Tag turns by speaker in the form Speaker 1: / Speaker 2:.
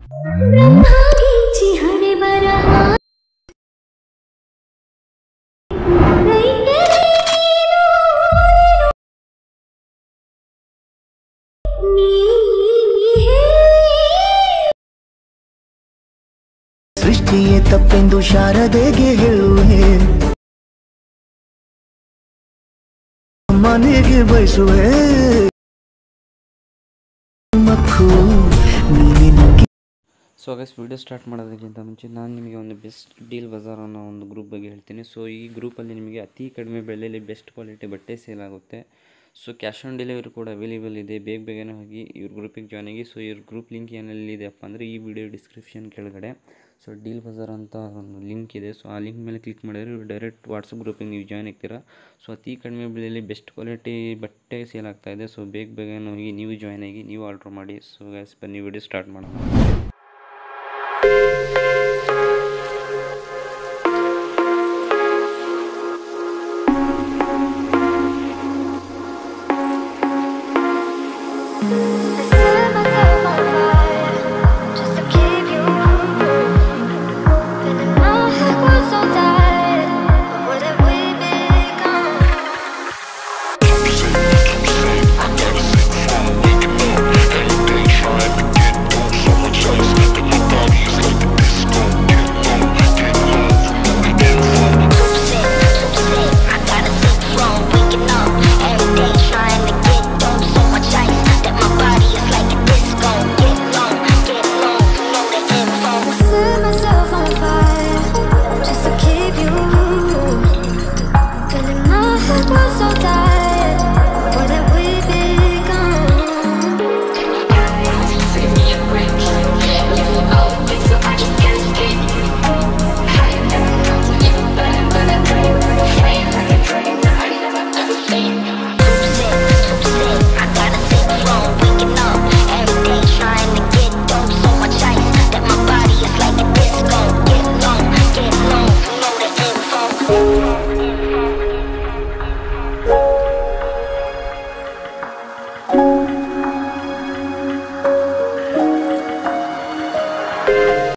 Speaker 1: ಬ್ರಹ್ಮಗೀಚಿ ಹಣೆ ಬರಹ ರೈತರೇ ನೀ
Speaker 2: ಸೃಷ್ಟಿಯೇ ತಪ್ಪೆಂದು ಶಾರದೆಗೆ ಹೇಳುವೆ ಮನೆಗೆ ಬಯಸುವೆ ಮಕ್ಕಳು ನೀನಿನಗೆ
Speaker 3: ಸೊ ಗೈಸ್ ವಿಡಿಯೋ ಸ್ಟಾರ್ಟ್ ಮಾಡೋದಕ್ಕಿಂತ ಮುಂಚೆ ನಾನು ನಿಮಗೆ ಒಂದು ಬೆಸ್ಟ್ ಡೀಲ್ ಬಜಾರ್ ಅನ್ನೋ ಒಂದು ಗ್ರೂಪ್ ಬಗ್ಗೆ ಹೇಳ್ತೀನಿ ಸೊ ಈ ಗ್ರೂಪಲ್ಲಿ ನಿಮಗೆ ಅತಿ ಕಡಿಮೆ ಬೆಲೆಯಲ್ಲಿ ಬೆಸ್ಟ್ ಕ್ವಾಲಿಟಿ ಬಟ್ಟೆ ಸೇಲ್ ಆಗುತ್ತೆ ಸೊ ಕ್ಯಾಶ್ ಆನ್ ಡೆಲಿವರಿ ಕೂಡ ಅವೈಲೇಬಲ್ ಇದೆ ಬೇಗ ಬೇಗನೆ ಹೋಗಿ ಇವ್ರ ಗ್ರೂಪಿಗೆ ಜಾಯ್ನ್ ಆಗಿ ಸೊ ಇವ್ರ ಗ್ರೂಪ್ ಲಿಂಕ್ ಏನೆಲ್ಲಿದೆಯಪ್ಪ ಅಂದರೆ ಈ ವಿಡಿಯೋ ಡಿಸ್ಕ್ರಿಪ್ಷನ್ ಕೆಳಗಡೆ ಸೊ ಡೀಲ್ ಬಜಾರ್ ಅಂತ ಒಂದು ಲಿಂಕ್ ಇದೆ ಸೊ ಆ ಲಿಂಕ್ ಮೇಲೆ ಕ್ಲಿಕ್ ಮಾಡಿದ್ರೆ ಇವ್ರು ಡೈರೆಕ್ಟ್ ವಾಟ್ಸಪ್ ಗ್ರೂಪಿಗೆ ನೀವು ಜಾಯ್ನ್ ಆಗ್ತೀರಾ ಸೊ ಅತಿ ಕಡಿಮೆ ಬೆಲೆಯಲ್ಲಿ ಬೆಸ್ಟ್ ಕ್ವಾಲಿಟಿ ಬಟ್ಟೆ ಸೇಲ್ ಆಗ್ತಾ ಇದೆ ಸೊ ಬೇಗ ಬೇಗನೆ ಹೋಗಿ ನೀವು ಜಾಯ್ನ್ ಆಗಿ ನೀವು ಆರ್ಡ್ರ್ ಮಾಡಿ ಸೊ ಗೈಸ್ ಬನ್ನಿ ವಿಡಿಯೋ ಸ್ಟಾರ್ಟ್ ಮಾಡೋಣ
Speaker 1: Sama-sama